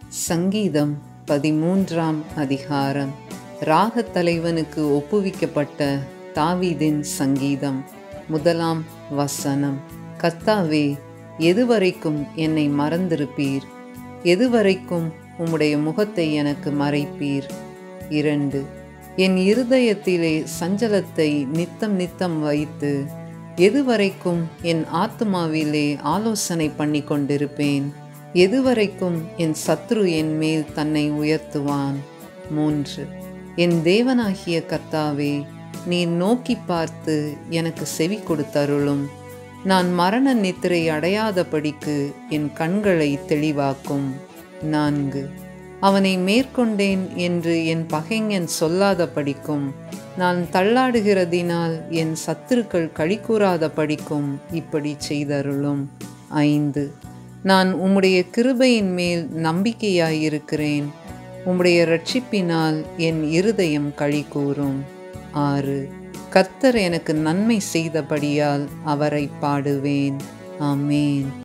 சங்கீதம் பதிமூன்றாம் அதிகாரம் ராகத் தலைவனுக்கு ஒப்புவிக்கப்பட்ட தாவீதின் சங்கீதம் முதலாம் வசனம் கர்த்தாவே எதுவரைக்கும் என்னை மறந்திருப்பீர் எதுவரைக்கும் உம்முடைய முகத்தை எனக்கு மறைப்பீர் இரண்டு என் இருதயத்திலே சஞ்சலத்தை நித்தம் நித்தம் வைத்து எதுவரைக்கும் என் ஆத்மாவிலே ஆலோசனை பண்ணி கொண்டிருப்பேன் எதுவரைக்கும் என் சத்ரு என் மேல் தன்னை உயர்த்துவான் மூன்று என் தேவனாகிய கர்த்தாவே நீ நோக்கி பார்த்து எனக்கு செவி கொடுத்தருளும் நான் மரண நித்திரை அடையாதபடிக்கு என் கண்களை தெளிவாக்கும் நான்கு அவனை மேற்கொண்டேன் என்று என் பகைஞன் சொல்லாத படிக்கும் நான் தள்ளாடுகிறதினால் என் சத்துருக்கள் களி கூறாத படிக்கும் இப்படி செய்தருளும் ஐந்து நான் உம்முடைய கிருபையின் மேல் நம்பிக்கையாயிருக்கிறேன் உம்முடைய ரட்சிப்பினால் என் இருதயம் களி கூறும் ஆறு கர்த்தர் எனக்கு நன்மை செய்தபடியால் அவரை பாடுவேன் ஆமேன்